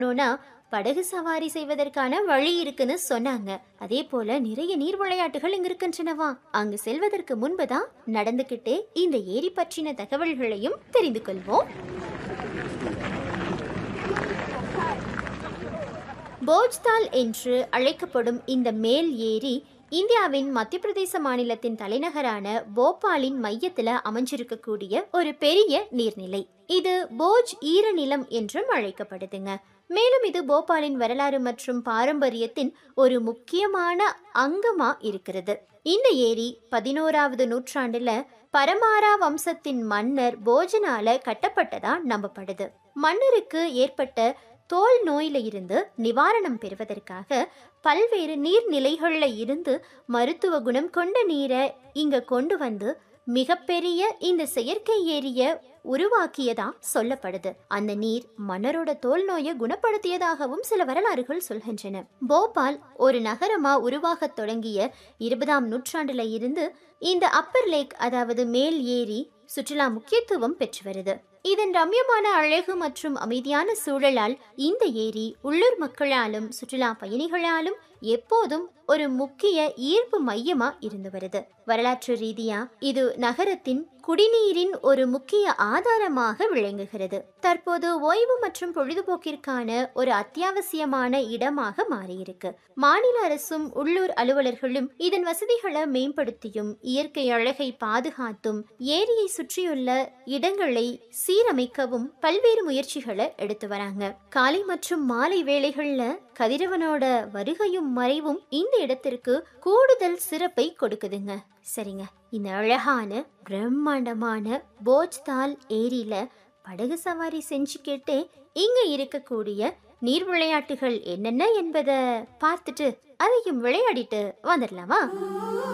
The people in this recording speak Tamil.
போனோம்னா படகு சவாரி செய்வதற்கான வழி இருக்குன்னு சொன்னாங்க அதே போல நிறைய நீர் விளையாட்டுகள் இங்க இருக்கின்றனவா அங்கு செல்வதற்கு முன்புதான் நடந்துகிட்டே இந்த ஏரி பற்றின தகவல்களையும் தெரிந்து கொள்வோம் போஜ்தால் என்று அழைக்கப்படும் இந்த மேல் ஏரி இந்தியாவின் மத்திய பிரதேச மாநிலத்தின் தலைநகரான போபாலின் மையத்துல அமைஞ்சிருக்கக்கூடிய ஒரு பெரிய நீர்நிலை இது போஜ் ஈரநிலம் என்றும் அழைக்கப்படுதுங்க மேலும் இது போபாலின் வரலாறு மற்றும் பாரம்பரியத்தின் ஒரு முக்கியமான அங்கமா இருக்கிறது இந்த ஏரி பதினோராவது நூற்றாண்டுல பரமாரா வம்சத்தின் மன்னர் போஜனால கட்டப்பட்டதா நம்பப்படுது மன்னருக்கு ஏற்பட்ட தோல் நோயில இருந்து நிவாரணம் பெறுவதற்காக பல்வேறு நீர்நிலைகள்ல இருந்து மருத்துவ குணம் கொண்ட நீரை இங்க கொண்டு வந்து மிகப்பெரிய இந்த செயற்கை ஏரிய உருவாக்கியதா சொல்லப்படுது அந்த நீர் மன்னரோட தோல் நோயை குணப்படுத்தியதாகவும் சில வரலாறுகள் சொல்கின்றன போபால் ஒரு நகரமா உருவாகத் தொடங்கிய இருபதாம் நூற்றாண்டுல இருந்து இந்த அப்பர் லேக் அதாவது மேல் ஏரி சுற்றுலா முக்கியத்துவம் பெற்று வருது இதன் ரம்யமான அழகு மற்றும் அமைதியான சூழலால் இந்த ஏரி உள்ளூர் மக்களாலும் சுற்றுலா பயணிகளாலும் எப்போதும் ஒரு முக்கிய ஈர்ப்பு மையமா இருந்து வருது வரலாற்று ரீதியா இது நகரத்தின் குடிநீரின் ஒரு முக்கிய ஆதாரமாக விளங்குகிறது தற்போது ஓய்வு மற்றும் பொழுதுபோக்கிற்கான ஒரு அத்தியாவசியமான இடமாக மாறியிருக்கு மாநில அரசும் உள்ளூர் அலுவலர்களும் இதன் வசதிகளை மேம்படுத்தியும் இயற்கை அழகை பாதுகாத்தும் ஏரியை சுற்றியுள்ள இடங்களை சீரமைக்கவும் பல்வேறு முயற்சிகளை எடுத்து வராங்க காலை மற்றும் மாலை வேளைகள்ல கதிரவனோட வருகையும் மறைவும் இந்த இடத்திற்கு கூடுதல் சிறப்பை கொடுக்குதுங்க சரிங்க இந்த அழகான பிரம்மாண்டமான போஜ்தால் ஏரியில படகு சவாரி செஞ்சுக்கிட்டே இங்க இருக்கக்கூடிய நீர் விளையாட்டுகள் என்னென்ன என்பதை பார்த்துட்டு அதையும் விளையாடிட்டு வந்துடலாமா